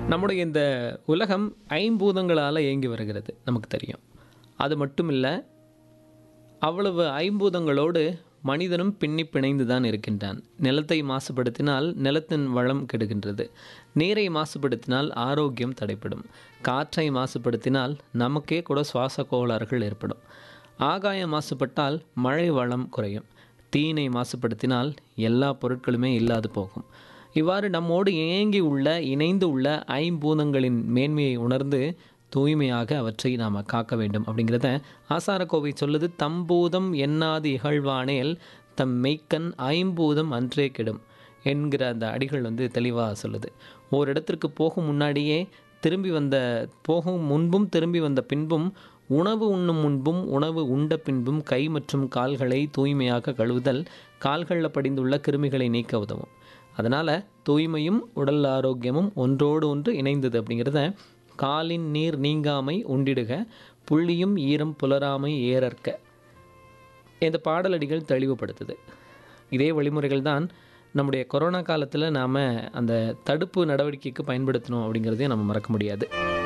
நம்முடைய இந்த உலகம் ஐம்பூதங்களால் இயங்கி வருகிறது நமக்கு தெரியும் அது மட்டும் இல்லை அவ்வளவு ஐம்பூதங்களோடு மனிதனும் பின்னி பிணைந்து தான் இருக்கின்றான் நிலத்தை மாசுபடுத்தினால் நிலத்தின் வளம் கெடுகின்றது நீரை மாசுபடுத்தினால் ஆரோக்கியம் தடைப்படும் காற்றை மாசுபடுத்தினால் நமக்கே கூட சுவாச கோளாறுகள் ஏற்படும் ஆகாயம் மாசுபட்டால் மழை வளம் குறையும் தீனை மாசுபடுத்தினால் எல்லா பொருட்களுமே இல்லாது போகும் இவ்வாறு நம்மோடு இயங்கி உள்ள இணைந்து உள்ள ஐம்பூதங்களின் மேன்மையை உணர்ந்து தூய்மையாக அவற்றை நாம் காக்க வேண்டும் அப்படிங்கிறத ஆசாரக்கோவை சொல்லுது தம்பூதம் எண்ணாது இகழ்வானேல் தம் மெய்க்கண் ஐம்பூதம் அன்றே கெடும் என்கிற அந்த அடிகள் வந்து தெளிவாக சொல்லுது ஓரிடத்திற்கு போகும் முன்னாடியே திரும்பி வந்த போகும் முன்பும் திரும்பி வந்த பின்பும் உணவு உண்ணும் முன்பும் உணவு உண்ட பின்பும் கை மற்றும் கால்களை தூய்மையாக கழுவுதல் கால்களில் படிந்துள்ள கிருமிகளை நீக்க உதவும் அதனால் தூய்மையும் உடல் ஆரோக்கியமும் ஒன்றோடு ஒன்று இணைந்தது அப்படிங்கிறத காலின் நீர் நீங்காமை உண்டிடுக புள்ளியும் ஈரம் புலராமை ஏறற்க இந்த பாடலடிகள் தெளிவுபடுத்துது இதே வழிமுறைகள் தான் நம்முடைய கொரோனா காலத்தில் நாம் அந்த தடுப்பு நடவடிக்கைக்கு பயன்படுத்தணும் அப்படிங்கிறதையும் நம்ம மறக்க முடியாது